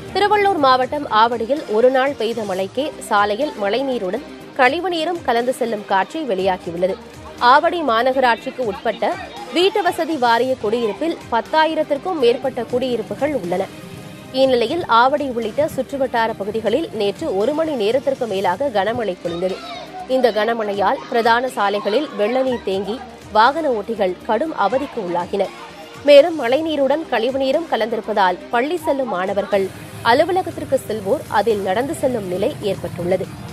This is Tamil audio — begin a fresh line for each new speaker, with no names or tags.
திருவள்ளூர் மாவட்டம் ஆவடியில் ஒருநாள் பெய்த மழைக்கே சாலையில் மழைநீருடன் கழிவுநீரும் கலந்து செல்லும் காட்சி வெளியாகியுள்ளது ஆவடி மாநகராட்சிக்கு உட்பட்ட வீட்டு வசதி வாரிய குடியிருப்பில் பத்தாயிரத்திற்கும் மேற்பட்ட குடியிருப்புகள் உள்ளன இந்நிலையில் ஆவடி உள்ளிட்ட சுற்றுவட்டார பகுதிகளில் நேற்று ஒரு மணி நேரத்திற்கு மேலாக கனமழை பொழிந்தது இந்த கனமழையால் பிரதான சாலைகளில் வெள்ள நீர் தேங்கி வாகன ஓட்டிகள் கடும் அவதிக்கு உள்ளாகினர் மேலும் மழைநீருடன் கழிவுநீரும் கலந்திருப்பதால் பள்ளி செல்லும் மாணவர்கள் அலுவலகத்திற்கு செல்வோர் அதில் நடந்து செல்லும் நிலை ஏற்பட்டுள்ளது